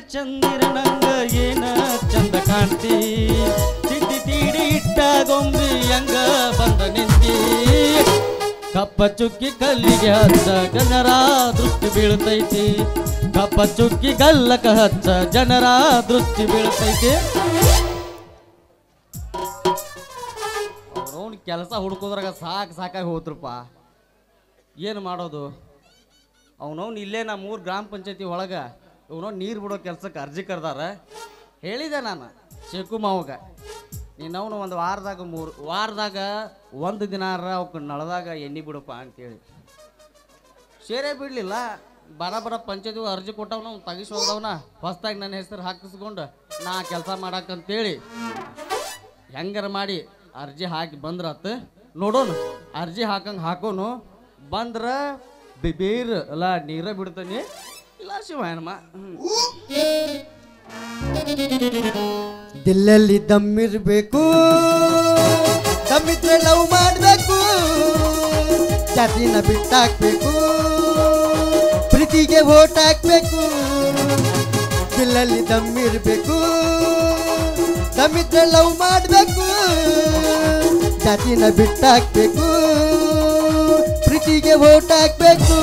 ಚಂದಿರನಂಗ ಏನ ಚಂದ ಕಾಣ್ತಿ ತಿದ್ದಿ ತೀಡಿ ಇಟ್ಟ ಗೊಂಬಿ ಹಂಗ ಬಂದ ನಿಂತಿ ಕಪ್ಪ ಚುಕ್ಕಿ ಕಲ್ಲಿಗೆ ಹಚ್ಚ ಜನರ ದೃಷ್ಟಿ ಬೀಳ್ತೈತಿ ಕಪ್ಪ ಚುಕ್ಕಿ ಗಲ್ಲಕ ಹಚ್ಚ ಜನರ ದೃಷ್ಟಿ ಬೀಳ್ತೈತಿ ಅವ್ರವ್ನ ಕೆಲಸ ಹುಡ್ಕೋದ್ರಾಗ ಸಾಕು ಸಾಕಾಗಿ ಹೋತ್ರಪ್ಪ ಏನು ಮಾಡೋದು ಅವನವ್ನು ಇಲ್ಲೇ ನಾ ಮೂರು ಗ್ರಾಮ ಪಂಚಾಯತಿ ಒಳಗೆ ಇವನೋ ನೀರು ಬಿಡೋ ಕೆಲ್ಸಕ್ಕೆ ಅರ್ಜಿ ಕರೆದಾರ ಹೇಳಿದೆ ನಾನು ಶೇಕು ಮಾವಗ ನೀನವನು ಒಂದು ವಾರದಾಗ ಮೂರು ವಾರದಾಗ ಒಂದು ದಿನಾರ ಅವಕ್ಕೆ ನಳದಾಗ ಎಣ್ಣೆ ಬಿಡಪ್ಪ ಅಂತೇಳಿ ಸೇರೇ ಬಿಡಲಿಲ್ಲ ಬರ ಬರ ಪಂಚಾಯತಿ ಅರ್ಜಿ ಕೊಟ್ಟವನ ಅವ್ನು ತೆಗಿಸಿ ಹೋದವನ ಹೊಸ್ದಾಗಿ ನನ್ನ ಹೆಸರು ಹಾಕಿಸ್ಕೊಂಡು ನಾ ಕೆಲಸ ಮಾಡಕ್ಕಂತೇಳಿ ಹೆಂಗಾರ ಮಾಡಿ ಅರ್ಜಿ ಹಾಕಿ ಬಂದ್ರತ್ ನೋಡೋನು ಅರ್ಜಿ ಹಾಕಂಗೆ ಹಾಕೋನು ಬಂದ್ರ ಬಿ- ಬೀರ್ ಅಲ್ಲ ನೀರ ಬಿಡ್ತಾನೆ ಇಲ್ಲ ಶಿವ ಏನಮ್ಮ ದಿಲ್ಲಲ್ಲಿ ದಮ್ಮಿರ್ಬೇಕು ದಮ್ಮಿದ್ರೆ ಲವ್ ಮಾಡ್ಬೇಕು ಜಾತಿನ ಬಿಟ್ಟಾಕ್ಬೇಕು ಪ್ರೀತಿಗೆ ಓಟ್ ಹಾಕ್ಬೇಕು ದಿಲ್ಲಲ್ಲಿ ದಮ್ಮಿರ್ಬೇಕು ದಮ್ಮಿದ್ರೆ ಲವ್ ಮಾಡ್ಬೇಕು ಜಾತಿನ ಬಿಟ್ಟಾಕ್ಬೇಕು ಪ್ರೀತಿಗೆ ಓಟ್ ಹಾಕ್ಬೇಕು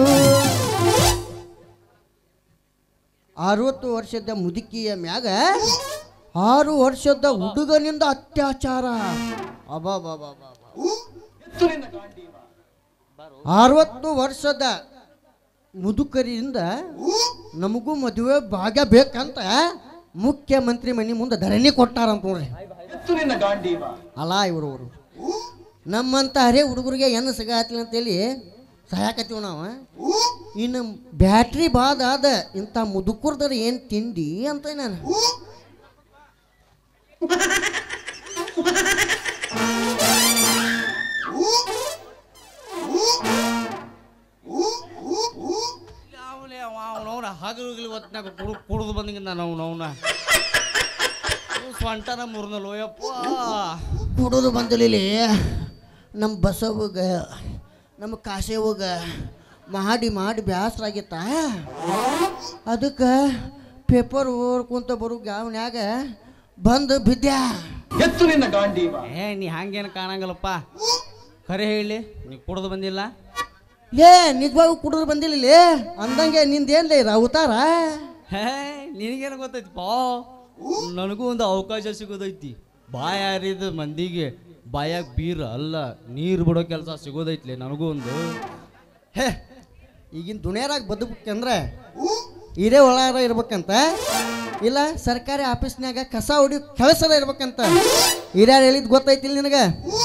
ಅರವತ್ತು ವರ್ಷದ ಮುದುಕಿಯ ಮ್ಯಾಗ ಆರು ವರ್ಷದ ಹುಡುಗನಿಂದ ಅತ್ಯಾಚಾರ ಅಬಾಬಾಬಾಬಾ ಅರವತ್ತು ವರ್ಷದ ಮುದುಕರಿಂದ ನಮಗೂ ಮದುವೆ ಭಾಗ್ಯ ಬೇಕಂತ ಮುಖ್ಯಮಂತ್ರಿ ಮನೆ ಮುಂದೆ ಧರಣಿ ಕೊಟ್ಟಾರಂತ ನೋಡ್ರಿ ಅಲ್ಲ ಇವರು ಅವರು ನಮ್ಮಂತ ಹರೇ ಹುಡುಗರಿಗೆ ಏನು ಸಿಗತ್ತಿಲ್ಲ ಅಂತೇಳಿ ಸಹಾಯಕತ್ತೀವಿ ನಾವು ಇನ್ನು ಬ್ಯಾಟ್ರಿ ಬಾದ ಅದ ಇಂಥ ಮುದುಕರ್ದರ ಏನು ತಿಂಡಿ ಅಂತ ನಾನು ಅವನೇ ಅವನವನ ಹಗಲು ಹೊತ್ನಾಗ ಕುಡು ಕುಡಿದು ಬಂದಿಂಗ ನಾನು ಅವನವನ ಸ್ವಂಟನ ಮುರ್ನಲ್ಲ ಯಪ್ಪ ಕುಡಿದು ಬಂದಿಲ್ಲಿ ನಮ್ಮ ಬಸವಗ ನಮ್ಮ ಕಾಸೇವಗ ಮಾಡಿ ಮಾಡಿ ಬ್ಯಾಸರ ಆಗಿತ್ತ ಅದಕ್ಕೆ ಪೇಪರ್ ಓದ್ಕೊಂತ ಬರೋ ಗಾವನ್ಯಾಗ ಬಂದು ಬಿದ್ದ್ಯಾ ಏ ನೀ ಹಂಗೇನು ಕಾಣಂಗಿಲ್ಲಪ್ಪ ಖರೆ ಹೇಳಿ ನೀ ಕುಡ್ದು ಬಂದಿಲ್ಲ ಲೇ ನಿಜವಾಗೂ ಕುಡಿದು ಬಂದಿಲ್ಲ ಅಂದಂಗೆ ನಿಂದೇನ್ಲೇ ಇದು ಅವತಾರ ಹೇ ನಿನಗೇನು ಗೊತ್ತೈತಿ ಪಾ ನನಗೂ ಒಂದು ಅವಕಾಶ ಸಿಗೋದೈತಿ ಬಾಯ ಯಾರಿದ ಮಂದಿಗೆ ಬಾಯಾಗ ಬೀರ್ ಅಲ್ಲ ನೀರು ಬಿಡೋ ಕೆಲಸ ಸಿಗೋದೈತ್ಲೆ ನನಗೂ ಒಂದು ಹೇ ಈಗಿನ ದುನಿಯಾರಾಗ ಬದುಕಂದ್ರೆ ಇದೇ ಒಳಗಾರ ಇರ್ಬೇಕಂತ ಇಲ್ಲ ಸರ್ಕಾರಿ ಆಫೀಸ್ನ್ಯಾಗ ಕಸ ಹೊಡಿ ಕೆಲಸದ ಇರ್ಬೇಕಂತ ಹಿರಿಯರು ಹೇಳಿದ್ ಗೊತ್ತೈತಿಲ್ಲ ನಿನಗೆ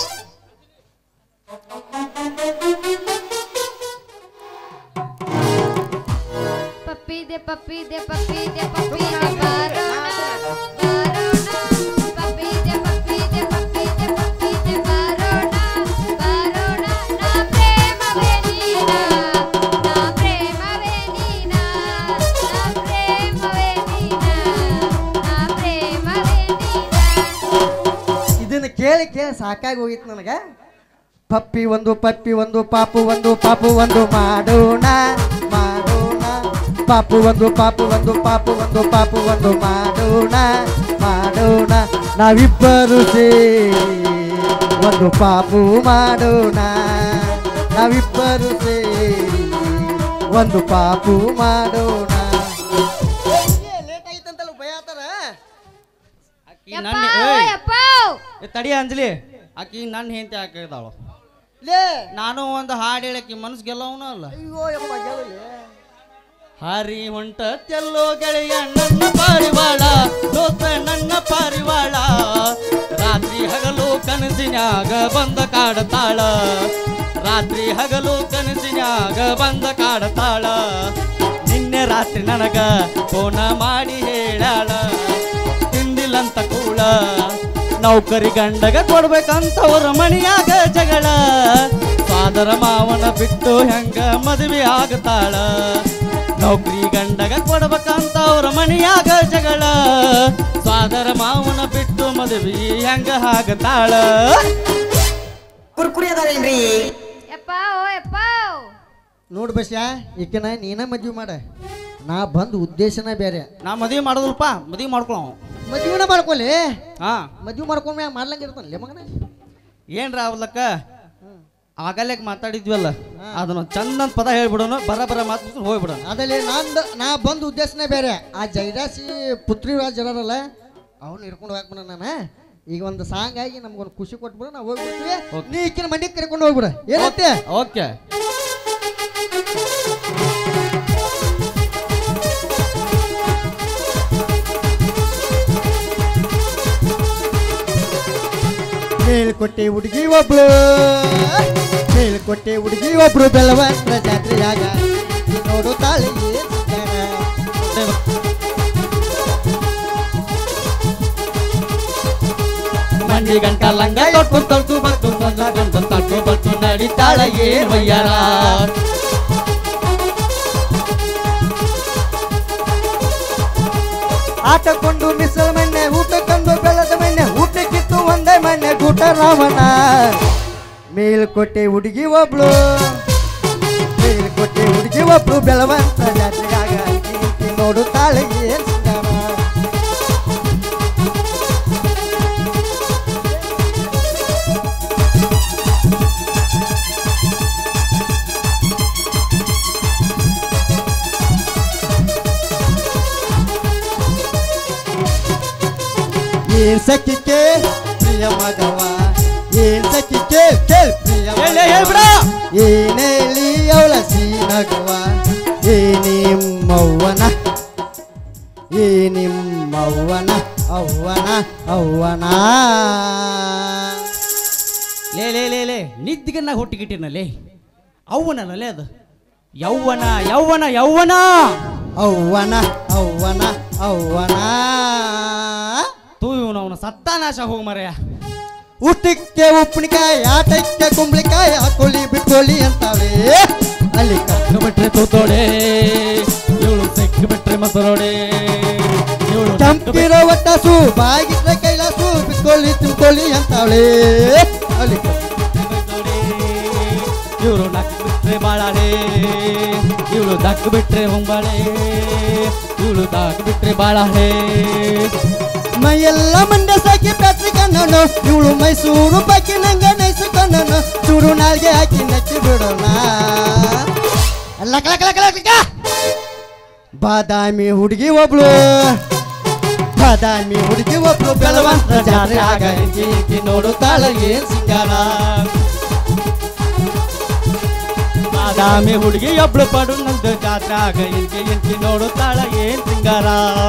ಪಪ್ಪಿ ದೆ ಪಪ್ಪಿ ದೆ ಪಪ್ಪಿ ದೆ ಪಪ್ಪಿ ದೆ ಬಾರೋಣ ಬಾರೋಣ ಪಪ್ಪಿ ದೆ ಪಪ್ಪಿ ದೆ ಪಪ್ಪಿ ದೆ ಪಪ್ಪಿ ದೆ ಬಾರೋಣ ಬಾರೋಣ ನಾ ಪ್ರೇಮವೇ ನೀನ ನಾ ಪ್ರೇಮವೇ ನೀನ ನಾ ಪ್ರೇಮವೇ ನೀನ ನಾ ಪ್ರೇಮವೇ ನೀನ ಇದನ್ನ ಕೇಳಿ ಕೇಳಿ ಸಾಕಾಗಿ ಹೋಗಿತ್ತು ನನಗೆ ಪಪ್ಪಿ ಒಂದು ಪಪ್ಪಿ ಒಂದು ಪಾಪು ಒಂದು ಪಾಪು ಒಂದು ಮಾಡೋಣ ಮಾಡೋಣ ಪಾಪು ಒಂದು ಪಾಪು ಒಂದು ಪಾಪು ಒಂದು ಪಾಪು ಒಂದು ಮಾಡೋಣ ಮಾಡೋಣ ನಾವಿಬ್ಬರು ಸೇರಿ ಒಂದು ಪಾಪು ಮಾಡೋಣ ನಾವಿಬ್ಬರು ಸೇರಿ ಒಂದು ಪಾಪು ಮಾಡೋಣ ಲೇಟ್ ಆಯ್ತಂತಲ್ಲ ಭಯ ಆತರ ಆಕಿ ಯಪ್ಪ ನನ್ನ ಓ ಏಯ್, ಯಪ್ಪ ಏ, ತಡಿ ಅಂಜಲಿ ಆಕಿ ನನ್ನ ಹೆಂಡತಿ ಹಾಕಿದಾಳು ಲೇ ನಾನು ಒಂದು ಹಾಡು ಹೇಳಕ್ಕೆ ಮನಸ್ಸು ಗೆಲ್ಲವನ ಅಲ್ಲ ಅಯ್ಯೋ ಯಪ್ಪ ಗೆಲ್ಲಲಿ ಹಾರಿ ಹೊಂಟ ತೆಲ್ಲೋ ಗೆಳೆಯ ನನ್ನ ಪಾರಿವಾಳ ದೋಸ್ತ ನನ್ನ ಪಾರಿವಾಳ ರಾತ್ರಿ ಹಗಲು ಕನಸಿನ್ಯಾಗ ಬಂದ ಕಾಡತಾಳ ರಾತ್ರಿ ಹಗಲು ಕನಸಿನ್ಯಾಗ ಬಂದ ಕಾಡತಾಳ ನಿನ್ನೆ ರಾತ್ರಿ ನನಗ ಫೋನ ಮಾಡಿ ಹೇಳಾಳ ತಿಂದಿಲ್ಲಂತ ಕೂಳ ನೌಕರಿ ಗಂಡಗ ಕೊಡ್ಬೇಕಂತ ಅವ್ರ ಮಣಿಯಾಗ ಜಗಳ ಫಾದರ ಮಾವನ ಬಿಟ್ಟು ಹೆಂಗ ಮದುವೆ ಆಗತಾಳ ನೌಕರಿ ಗಂಡಗ ಕೊಡ್ಬೇಕಂತ ಅವ್ರ ಮಣಿಯಾಗ ಜಗಳ ಫಾದರ ಮಾವನ ಬಿಟ್ಟು ಮದುವೆ ಹೆಂಗ ಆಗತಾಳ ಕುರ್ಕುರಿ ಅದಾರೇನ್ರಿ ಯಪ್ಪ ಓ ಯಪ್ಪ ನೋಡು ಬಸ್ಯಾ ಈಕೆನ ನೀನ ಮದ್ವೆ ಮಾಡ ನಾ ಬಂದ ಉದ್ದೇಶನೇ ಬೇರೆ ನಾ ಮದುವೆ ಮಾಡೋದಲ್ಪ ಮದುವೆ ಮಾಡ್ಕೊಳ ಮದ್ವಿನ ಮಾಡ್ಕೊಲಿ ಹಾ ಮದ್ವಿ ಮಾಡ್ಕೊಂಡ್ ಮಾಡ್ಲಂಗ ಇರ್ತಾನಲ್ಲ ಮಗನ ಏನ್ರ ಅವಲಕ್ಕ ಆಗಲೇ ಮಾತಾಡಿದ್ವಲ್ಲ ಅದನ್ನ ಚಂದ ಪದ ಹೇಳ್ಬಿಡೋನು ಬರ ಬರ ಮಾತು ಹೋಗ್ಬಿಡೋಣ ಅದಲ್ಲಿ ನಂದು ನಾ ಬಂದ ಉದ್ದೇಶನೇ ಬೇರೆ ಆ ಜೈರಾಸಿ ಪುತ್ರಿರಾಜ್ ಜನರಲ್ಲ ಅವ್ನು ಹಿಡ್ಕೊಂಡು ಹೋಗ್ಬಿಡ ನಾನು ಈಗ ಒಂದು ಸಾಂಗ್ ಆಗಿ ನಮ್ಗೊಂದು ಖುಷಿ ಕೊಟ್ಬಿಡು ನಾವು ಹೋಗ್ಬಿಡ್ತೀವಿ Okay. ನೀ ಈಕಿನ ಮಂಡಿಗೆ ಕರ್ಕೊಂಡು ಹೋಗ್ಬಿಡ ಏನಂತೆ ಓಕೆ ಮೇಲ್ಕೊಟ್ಟೆ ಹುಡುಗಿ ಒಬ್ಳು ಮೇಲ್ಕೊಟ್ಟೆ ಹುಡುಗಿ ಒಬ್ರು ಬೆಳವಂತ ಜಾತ್ರೆಯಾಗ ನೋಡು ತಾಳಿ ಮಂಡಿ ಗಂಟ ಲಂಗ ತೊಟ್ಟು ತೊಟ್ಟು ಬತ್ತು ಬಂದ ಗಂಟ ತಟ್ಟು ಬತ್ತು ನಡಿತಾಳ ಏನ್ ವಯ್ಯಾರ ಆಟಕೊಂಡು ಮಿಸಲ ಮಣ್ಣೆ ಊಟಕ್ಕೊಂದು ಬೆಳದ ಮಣ್ಣೆ ಊಟಕ್ಕಿತ್ತು ಒಂದೇ ಮಣ್ಣೆ ಗೂಟ ರಾಮಣ್ಣ ಮೇಲ್ಕೊಟ್ಟೆ ಹುಡುಗಿ ಒಬ್ಳು ಮೇಲ್ಕೊಟ್ಟೆ ಹುಡುಗಿ ಒಬ್ಳು ಬೆಳವಂತ ಜಾತ್ರೆಯಾಗ ಈಕಿ ಈಕಿ ನೋಡು ತಾಳಿ ಏನ್ ಸಿಂಗಾರ ಏನ್ ಸಖಿಕೆ ಪ್ರಿಯ ಮಗವ ಏನ್ ಸಖಿಕೆ ಕೇಳ್ ಪ್ರಿಯ ಹೇಳಿ ಹೇಳ್ಬಿಡ ಏನೇಳಿ ಅವಳ ಸೀನಗವ ಏ ನಿಮ್ಮವ್ವನ ಏ ನಿಮ್ಮವ್ವನ ಅವ್ವನ ಅವ್ವನ ಲೇ ಲೇ ಲೇ ಲೇ ನಿದ್ದಿಗನ್ನ ಹುಟ್ಟಿಗಿಟ್ಟಿನಲ್ಲಿ ಅವ್ವನಲ್ಲೇ ಅದು ಯೌವನ ಯೌವನ ಯೌವನ ಅವ್ವನ ಅವ್ವನ ಅವ್ವನ ತೂ ಇವನು ಅವನ ಸತ್ತಾನಾಶ ಹೋಗ್ ಮರೆಯ ಊಟಕ್ಕೆ ಉಪ್ಪಿನಕಾಯಿ ಆಟಕ್ಕೆ ಕುಂಬಳಿಕಾಯಿ ಹಾಕೊಳ್ಳಿ ಬಿಟ್ಕೊಳ್ಳಿ ಅಂತಾಳೆ ಅಲ್ಲಿ ಕ- ಬಿಟ್ರೆ ತೂತೋಡೆ ಇವಳು ಸಿಕ್ಕ ಬಿಟ್ರೆ ಮೊಸರೋಡೆ ಇವಳು ಕೆಂಪಿರೋ ಒಟ್ಟಾಸು ಬಾಗಿಟ್ರೆ ಕೈಲಾಸು ಬಿಟ್ಕೊಳ್ಳಿ ತುಂಬ್ಕೊಳ್ಳಿ ಅಂತಾಳೆ ಅಲ್ಲಿ ಕ- ಇವರು ನಕ್ ಬಿಟ್ರೆ ಬಾಳಾಡೆ ಇವಳು ದಕ್ ಬಿಟ್ರೆ ಹೊಂಬಾಳೆ ಇವಳು ದಾಕ್ ಬಿಟ್ರೆ ಬಾಳಾಡೆ ಮೈಯೆಲ್ಲ ಮಂಡ್ಯ ಸಾಕಿ ಪ್ಯಾಟ್ರಿ ಕಣ್ಣನು ಇವಳು ಮೈಸೂರು ಬಾಕಿ ನಂಗ ನೈಸು ಕಣ್ಣನು ಚೂರು ನಾಲ್ಗೆ ಹಾಕಿ ನಕ್ಕಿ ಬಿಡೋಣ ಲಕ ಲಕ ಲಕ ಲಕ ಲಕ. ಬಾದಾಮಿ ಹುಡುಗಿ ಒಬ್ಳು ಬಾದಾಮಿ ಹುಡುಗಿ ಒಬ್ಳು ಬೆಳವಂತ ಜಾತ್ರೆ ಆಗ ಇಂಕಿ ಇಂಕಿ ನೋಡುತ್ತಾಳ ಏನ್ ಸಿಂಗಾರ ಬಾದಾಮಿ ಹುಡುಗಿ ಒಬ್ಳು ಪಡು ನಂದು ಜಾತ್ರಾಗ ಇಂಕಿ ಇಂಕಿ ನೋಡುತ್ತಾಳ ಏನ್ ಸಿಂಗಾರ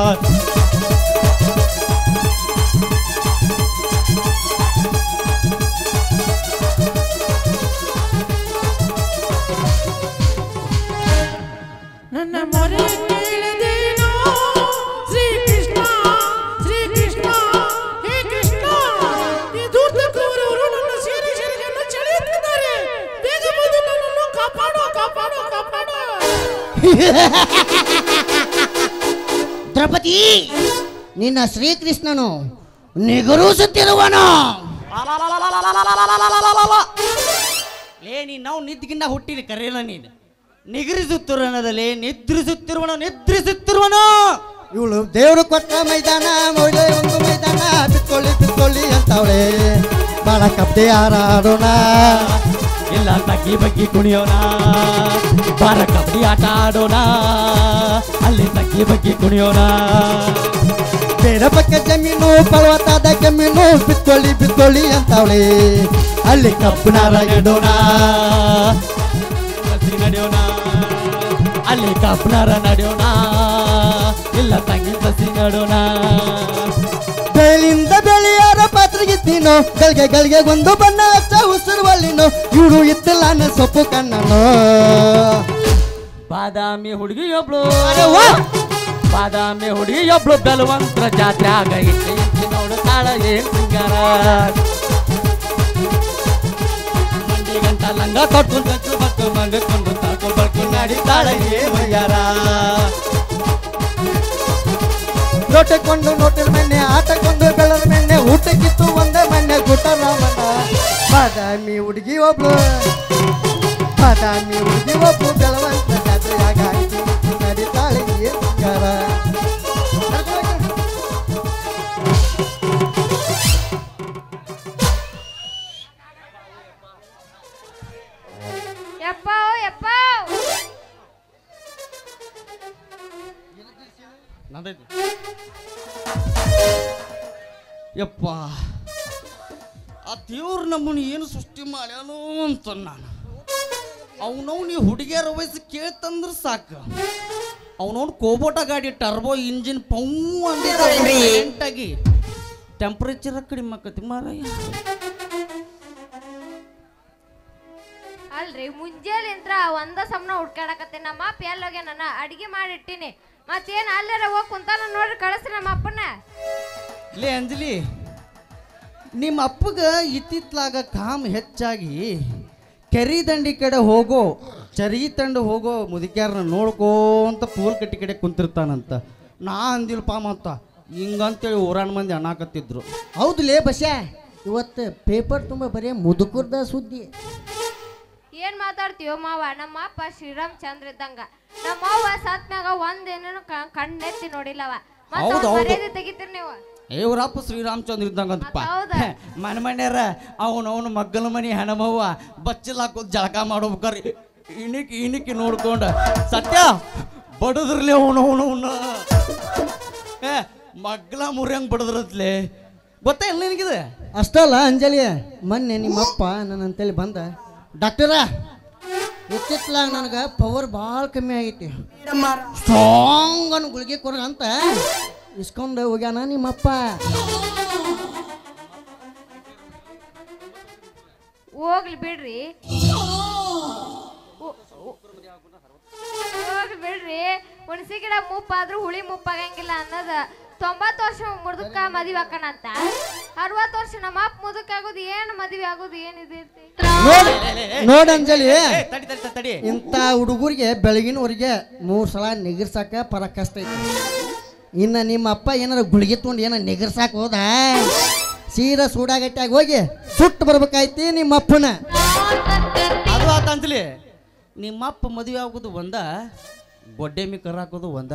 ನನ್ನ ಮೊರೆ ಕೇಳದೇನೋ ಶ್ರೀ ಕೃಷ್ಣ ಶ್ರೀ ಕೃಷ್ಣ ಹೇ ಕೃಷ್ಣ ಈ ದೂರದ ಕೌರವರು ನನ್ನ ಸೇರಿ ಸೇರಿಗೆಲ್ಲ ಚಳಿಯುತ್ತಿದ್ದಾರೆ ಬೇಗ ಬಂದು ನನ್ನನ್ನು ಕಾಪಾಡು ಕಾಪಾಡು ಕಾಪಾಡು ದ್ರೌಪದಿ ನಿನ್ನ ಶ್ರೀಕೃಷ್ಣನು ನಿಗರೂಸುತ್ತಿರುವನು ಲೇ ನೀ ನಾವು ನಿದ್ಗಿನ್ನ ಹುಟ್ಟಿದ ಕರೆಯಲ್ಲ ನೀನು ನಿಗರಿಸುತ್ತಿರುವನದಲ್ಲಿ ನಿದ್ರಿಸುತ್ತಿರುವನು ನಿದ್ರಿಸುತ್ತಿರುವನು ಇವಳು ದೇವರು ಕೊಟ್ಟ ಮೈದಾನ ಒಳ್ಳೆ ಒಂದು ಮೈದಾನ ಬಿತ್ಕೊಳ್ಳಿ ಬಿತ್ಕೊಳ್ಳಿ ಅಂತವಳೆ ಬಾಳ ಕಬ್ಬಡಿ ಹಾರಾಡೋಣ ಇಲ್ಲ ತಗ್ಗಿ ಬಗ್ಗಿ ಕುಣಿಯೋಣ ಬಾರ ಕಬಡ್ಡಿ ಆಟ ಆಡೋಣ ಅಲ್ಲಿ ತಗ್ಗಿ ಬಗ್ಗಿ ಕುಣಿಯೋಣ ಬೇರೆ ಪಕ್ಕ ಜಮೀನು ಪರ್ವತದ ಕೆಮ್ಮೀನು ಬಿತ್ಕೊಳ್ಳಿ ಬಿತ್ಕೊಳ್ಳಿ ಅಂತವಳೆ ಅಲ್ಲಿ ಕಬ್ಬನಾರ ಇಡೋಣ ಬಸ್ಸಿ ನಡೆಯೋಣ ಅಲ್ಲಿ ಕಪ್ಪನಾರ ನಡೆಯೋಣ ಇಲ್ಲ ತಂಗಿ ಬಸ್ಸಿ ನಡೆಯೋಣ ಬೇಲಿಂದ ಬೆಳೆಯಾರ ಪಾತ್ರೆಗಿದ್ದೀನೋ ಗಳಿಗೆ ಗಳಿಗೆ ಒಂದು ಬಣ್ಣ ಹಚ್ಚ ಉಸಿರುವಲ್ಲಿನೋ ಇವಳು ಇತ್ತಿಲ್ಲ ಸೊಪ್ಪು ಕಣ್ಣನು ಬಾದಾಮಿ ಹುಡುಗಿ ಒಬ್ಳು ಅರೆ ವಾ! ಬಾದಾಮಿ ಹುಡುಗಿ ಒಬ್ಳು ಬೆಲವಂತ್ರ ಜಾತ್ರೆ ಆಗ ಇಟ್ಟು ಇಂಚಿ ನೋಡುತ್ತಾಳ ಏನ್ ಸಿಂಗಾರ ಮಂಡಿ ಗಂಟ ಲಂಗ ತೊಟ್ಟು ತಟ್ಟು ಬಟ್ಟು ಮಗಕೊಂಡು ತಾಕು ಬಳ್ಕು ನಡಿತಾಳ ಏನ್ ವಯ್ಯಾರ ಲೋಟಕ್ಕೊಂಡು ನೋಟಿನ ಮೆಣ್ಣೆ ಆಟಕ್ಕೊಂದು ಬೆಳದ ಮೆಣ್ಣೆ ಊಟಕ್ಕಿತ್ತು ಒಂದೇ ಮಣ್ಣೆ ಗುಟ ರಾಮಣ್ಣ ಬಾದಾಮಿ ಹುಡುಗಿ ಒಬ್ಳು ಬಾದಾಮಿ ಹುಡುಗಿ ಒಬ್ಳು ಬೆಳವಂತ ಜಾತ್ರೆಯಾಗ ಆಯ್ತು ನಡಿತಾಳೆ ಬಂದೈತಿ ಯಪ್ಪ ಆ ದೇವ್ರ ನಮ್ಮನ್ನು ಏನು ಸೃಷ್ಟಿ ಮಾಡ್ಯಾನೋ ಅಂತ ನಾನು ಅವನವ್ ನೀ ಹುಡುಗಿಯರ ವಯಸ್ಸು ಕೇಳ್ತಂದ್ರೆ ಸಾಕು ಅವನವ್ನು ಕೋಬೋಟ ಗಾಡಿ ಟರ್ಬೋ ಇಂಜಿನ್ ಪೌ ಅಂಟಾಗಿ ಟೆಂಪ್ರೇಚರ್ ಕಡಿಮೆ ಆಕತಿ ಮಾರಾಯ ಅಲ್ರಿ ಮುಂಜಾನೆಂತ್ರ ಒಂದ ಸಮನ ಹುಡ್ಕಾಡಕತ್ತೆ ನಮ್ಮ ಅಪ್ಪ ಎಲ್ಲೋಗೆ ನನ್ನ ಅಡಿಗೆ ಮಾಡಿಟ್ಟಿನಿ ಮತ್ತೇನ್ ಅಲ್ಲಾರ ಹೋಗಿ ಕುಂತಾನ ನೋಡ್ರಿ ಕಳಿಸ್ರಿ ನಮ್ಮ ಅಪ್ಪನ ಲೇ ಅಂಜಲಿ ನಿಮ್ಮ ಅಪ್ಪಗ ಇತ್ತಿತ್ಲಾಗ ಕಾಮ್ ಹೆಚ್ಚಾಗಿ ಕೆರಿ ದಂಡಿ ಕಡೆ ಹೋಗೋ ಚರಿ ತಂಡ ಹೋಗೋ ಮುದುಕ್ಯಾರನ್ನ ನೋಡ್ಕೋಂತ ಪೂಲ್ ಕಟ್ಟಿ ಕಡೆ ಕುಂತಿರ್ತಾನಂತ ನಾ ಅಂದಿಲ್ಪ ಮತ್ತ ಹಿಂಗಂತೇಳಿ ಊರಾಣ ಮಂದಿ ಅಣ್ಣಾಕತ್ತಿದ್ರು ಹೌದು ಲೇ ಬಸ್ಯಾ ಇವತ್ತು ಪೇಪರ್ ತುಂಬ ಬರೀ ಮುದುಕರ್ದ ಸುದ್ದಿ ಏನ್ ಮಾತಾಡ್ತೀವೋ ಮಾವ ನಮ್ಮ ಅಪ್ಪ ಶ್ರೀರಾಮ್ ಚಂದ್ರ ಇದ್ದಂಗ ನಮ್ಮ ಅವ್ವ ಸತ್ ಮ್ಯಾಗ ಒಂದೇನೇನು ಕಣ್ಣೆತ್ತಿ ನೋಡಿಲ್ಲವ ಹೌದ್ ಹೌದು. ಮರ್ಯಾದೆ ತೆಗಿತೀರಿ ನೀವು ಏವ್ರಪ್ಪ ಶ್ರೀರಾಮಚಂದ್ರ ಇದ್ದಂಗಂತಪ್ಪ ಮತ್ತ್ ಹೌದಾ? ಮನೆ ಮನ್ಯಾರ ಅವನವನು ಮಗ್ಗಲ ಮನಿ ಹೆಣಮವ್ವ ಬಚ್ಚಲ್ ಹಾಕೋದು ಜಳಕ ಮಾಡ್ಬೇಕಾರೆ ಇಣಿಕಿ ಇಣಿಕಿ ನೋಡ್ಕೊಂಡ ಸತ್ಯ ಬಡದ್ರಲಿ ಅವನವನವನ ಏ ಮಗ್ಲ ಮುರಿಯಂಗ್ ಬಡದ್ರತ್ಲೆ ಗೊತ್ತಾ ಇಲ್ಲ ನಿನಗಿದೆ ಅಷ್ಟಲ್ಲ ಅಂಜಲಿ ಮೊನ್ನೆ ನಿಮ್ಮಪ್ಪ ನನ್ನ ಅಂತೇಳಿ ಬಂದ ಡಾಕ್ಟರ ಇತ್ತಿತ್ಲಾಗ ನನಗೆ ಪವರ್ ಭಾಳ ಕಮ್ಮಿ ಆಗೈತಿ ಸ್ಟ್ರಾಂಗ್ ಅನ್ನು ಗುಳಿಗೆ ಕೊಡ ಅಂತ ಇಸ್ಕೊಂಡು ಹೋಗ್ಯಾನ ನಿಮ್ಮಪ್ಪ ಹೋಗ್ಲಿ ಬಿಡ್ರಿ ಹೋ- ಹೋ- ಹೋಗ್ಲಿ ಬಿಡ್ರಿ ಹುಣಸಿ ಗಿಡ ಮುಪ್ಪಾದ್ರೂ ಹುಳಿ ಮುಪ್ಪಾಗಂಗಿಲ್ಲ ಅನ್ನೋದ ತೊಂಬತ್ತು ವರ್ಷ ಮುದುಕ ಮದುವೆ ಹಾಕಣಂತ ಅರವತ್ತು ವರ್ಷ ನಮ್ಮ ಅಪ್ಪ ಮುದುಕ ಆಗೋದು ಏನು ಮದುವೆ ಆಗೋದು ಏನಿದೆ ನೋಡ್ ನೋಡ್ ಅಂಜಲಿ ಏ, ತಡಿ ತಡಿ ತಡಿ, ತಡಿ ಇಂಥ ಹುಡುಗರಿಗೆ ಬೆಳಗಿನವರೆಗೆ ಮೂರು ಸಲ ನಿಗರ್ಸಾಕ ಪರ ಕಷ್ಟ ಐತಿ ಇನ್ನು ನಿಮ್ಮ ಅಪ್ಪ ಏನಾರ ಗುಳಿಗೆ ತೊಗೊಂಡು ಏನಾರ ನಿಗರ್ಸಾಕ ಹೋದ ಸೀದಾ ಸೂಡಾಗಟ್ಟಾಗಿ ಹೋಗಿ ಸುಟ್ಟು ಬರ್ಬೇಕಾಯ್ತಿ ನಿಮ್ಮ ಅಪ್ಪನ ಅದು ಆತ ಅಂತಲಿ ನಿಮ್ಮಪ್ಪ ಮದುವೆ ಆಗೋದು ಒಂದ ಗೊಡ್ಡೆಮಿ ಕರಾಕೋದು ಒಂದ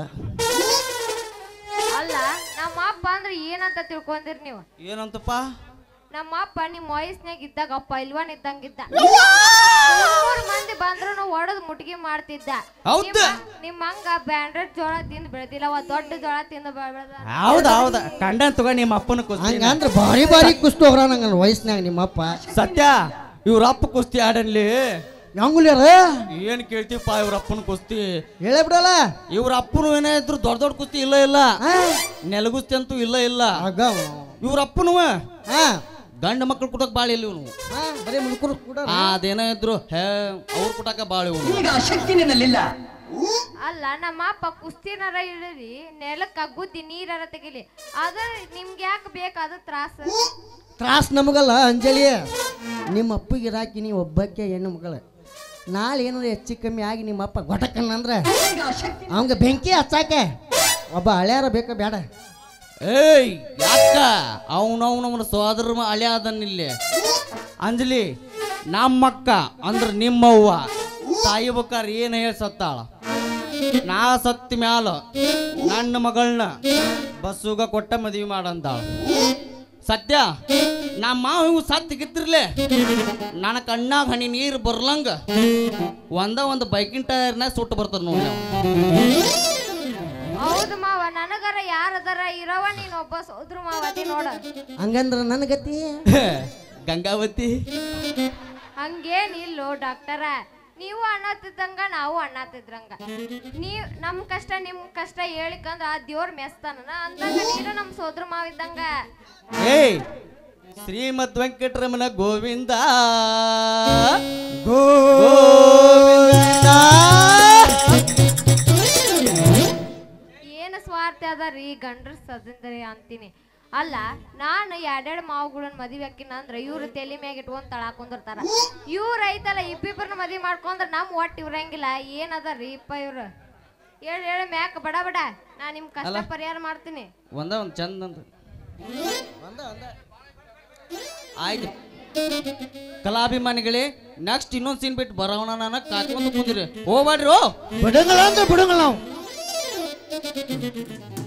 ಅಲ್ಲ ನಮ್ಮ ಅಪ್ಪ ಅಂದ್ರೆ ಏನಂತ ತಿಳ್ಕೊಂಡಿರಿ ನೀವು ಏನಂತಪ್ಪ ನಮ್ಮ ಅಪ್ಪ ನಿಮ್ಮ ವಯಸ್ಸಿನಾಗ ಇದ್ದಾಗ ಅಪ್ಪ ಇಲ್ವಾನ್ ಇದ್ದಂಗಿದ್ದ ಮೂರ್ ಮಂದಿ ಬಂದ್ರು ಒಡದ್ ಮುಟ್ಗಿ ಮಾಡ್ತಿದ್ದ ಹೌದ? ನಿಮ್ಮ- ನಿಮ್ಮ ಹಂಗ ಬ್ಯಾಂಡ್ರೆಡ್ ಜೋಳ ತಿಂದು ಬೆಳೆದಿಲ್ಲ ಅವ ದೊಡ್ಡ ಜೋಳ ತಿಂದು ಬೆಳೆದ ಹೌದಾ ಹೌದಾ ಕಂಡ ತಗೋ ನಿಮ್ಮ ಅಪ್ಪನ ಕುಸ್ತಿ ಹಂಗಂದ್ರೆ ಭಾರಿ ಭಾರಿ ಕುಸ್ತು ಹೋಗ್ರ ನಂಗೆ ವಯಸ್ಸಿನಾಗ ನಿಮ್ಮ ಅಪ್ಪ ಸತ್ಯ ಇವ್ರ ಅಪ್ಪ ಕುಸ್ತಿ ಆಡನ್ಲಿ ಹೆಂಗುಲ್ಯಾರ ಏನ್ ಕೇಳ್ತೀವಪ್ಪ ಇವ್ರ ಅಪ್ಪನ ಕುಸ್ತಿ ಹೇಳೇ ಬಿಡಲ್ಲ ಇವ್ರ ಅಪ್ಪನು ಏನೇ ಇದ್ರು ದೊಡ್ಡ ದೊಡ್ಡ ಕುಸ್ತಿ ಇಲ್ಲ ಇಲ್ಲ ಆ, ನೆಲಗುಸ್ತಿ ಅಂತೂ ಇಲ್ಲ ಇಲ್ಲ ಆಗ ಇವ್ರ ಅಪ್ಪನು ಹಾ ಗಂಡ ಮಕ್ಳು ಕುಟಕ್ ಬಾಳ ಇಲ್ಲ ಇವನು ಹಾ ಬರೀ ಮುದುಕರು ಕೂಡ ಅದೇನೋ ಇದ್ರು ಹೇ ಅವ್ರ ಕುಟಕ ಬಾಳ ಇವನು ಈಗ ಆ ಶಕ್ತಿ ನಿನ್ನಲ್ಲಿಲ್ಲ ಅಲ್ಲ ನಮ್ಮ ಅಪ್ಪ ಕುಸ್ತಿನಾರ ಇಳಿರಿ ನೆಲಕ್ಕ ಗುದ್ದಿ ನೀರಾರ ತೆಗಿಲಿ ಅದ ನಿಮ್ಗೆ ಯಾಕೆ ಬೇಕಾದ ತ್ರಾಸ ತ್ರಾಸ್ ನಮಗಲ್ಲ ಅಂಜಲಿ ನಿಮ್ಮ ಅಪ್ಪಗೆ ಇರಾಕಿ ನೀವು ಒಬ್ಬಕ್ಕೆ ಹೆಣ್ಣು ಮಗಳು ನಾಳೆ ಏನಾದ್ರು ಹೆಚ್ಚು ಕಮ್ಮಿ ಆಗಿ ನಿಮ್ಮ ಅಪ್ಪ ಗೊಟಕನ್ನ ಅಂದ್ರೆ ಈಗ ಆ ಶಕ್ತಿ ಅವಂಗ ಬೆಂಕಿ ಹಚ್ಚಾಕೆ ಒಬ್ಬ ಹಳ್ಯಾರ ಬೇಕಾ ಬೇಡ ಏಯ್ ಯಾಕ ಅವನವನವನ ಸೋದರ ಹಳೆ ಅದನ್ನಿಲ್ಲಿ ಅಂಜಲಿ ನಮ್ಮಕ್ಕ ಅಂದ್ರ ನಿಮ್ಮವ್ವ ತಾಯಿ ಬಕ್ಕಾರ ಏನು ಹೇಳಿ ಸತ್ತಾಳ ನಾ ಸತ್ತ ಮ್ಯಾಲ ನನ್ನ ಮಗಳನ್ನ ಬಸ್ಸುಗ ಕೊಟ್ಟ ಮದುವೆ ಮಾಡಂತಾಳ ಸತ್ಯ ನಮ್ಮ ಮಾವ ಇವು ಸತ್ತು ಗಿತ್ತಿರ್ಲೆ ನನ್ನ ಕಣ್ಣಾಗ ಹನಿ ನೀರು ಬರ್ಲಂಗ ಒಂದ ಒಂದು ಬೈಕಿನ ಟೈರ್ನಾಗ ಸುಟ್ಟು ಬರ್ತದ ನೋಡಿ ನಾವು ಹೌದು ಮಾವ ನನಗರ ಯಾರದರ ಇರವ ನೀನ್ ಒಬ್ಬ ಸೋದ್ರ ಮಾವ ಅದಿ ನೋಡ ಹಂಗಂದ್ರ ನನ್ನ ಗತಿ ಗಂಗಾವತಿ ಹಂಗೇನ್ ಇಲ್ಲೋ ಡಾಕ್ಟರ ನೀವು ಅಣ್ಣತ್ತಿದ್ದಂಗ ನಾವು ಅಣ್ಣತ್ತಿದ್ರಂಗ ನೀವ್ ನಮ್ ಕಷ್ಟ ನಿಮ್ ಕಷ್ಟ ಹೇಳಿಕಂದ್ರ ಆ ದೇವ್ರ ಮೆಸ್ತಾನ ಅಂದಂಗ ನೀನು ನಮ್ ಸೋದ್ರ ಮಾವ ಇದ್ದಂಗ ಏಯ್ ಶ್ರೀಮದ್ ವೆಂಕಟರಮಣ ಗೋವಿಂದ ಗೋವಿಂದ ಏನು ಸ್ವಾರ್ಥ ಅದಾರಿ ಗಂಡ್ರ ಸದಂದ್ರಿ ಅಂತೀನಿ ಅಲ್ಲ ನಾನು ಎರಡೆರಡು ಮಾವುಗಳನ್ನ ಮದುವೆ ಹಾಕಿನ ಅಂದ್ರೆ ಇವ್ರು ತಲೆ ಮ್ಯಾಗ ಇಟ್ಕೊಂಡ್ ತಳಾಕ್ ಕುಂದಿರ್ತಾರ ಇವ್ರ ಐತಲ್ಲ ಇಬ್ಬಿಬ್ರನ್ನ ಮದುವೆ ಮಾಡ್ಕೊಂಡ್ರ ನಮ್ ಒಟ್ಟು ಇವ್ರಂಗಿಲ್ಲ ಏನದಾರಿ ಇಪ್ಪ ಇವ್ರು ಹೇಳಿ ಹೇಳಿ ಮ್ಯಾಕ್ ಬಡ ಬಡ ನಾ ನಿಮ್ ಕಷ್ಟ ಪರಿಹಾರ ಮಾಡ್ತೀನಿ ಒಂದ ಒಂದು ಚಂದ ಅಂತ ಆಯ್ತು ಕಲಾಭಿಮಾನಿಗಳೇ ನೆಕ್ಸ್ಟ್ ಇನ್ನೊಂದು ಸೀನ್ ಬಿಟ್ಟು ಬರೋಣ ನಾನು ಕಾತ್ಕೊಂಡು ಕುಂದಿರಿ ಹೋಗ್ಬೇಡ್ರಿ ಓ ಬಿಡಂಗಲ್ಲ ಅಂದ್ರೆ ಬಿಡಂಗಲ್ಲ ನಾವು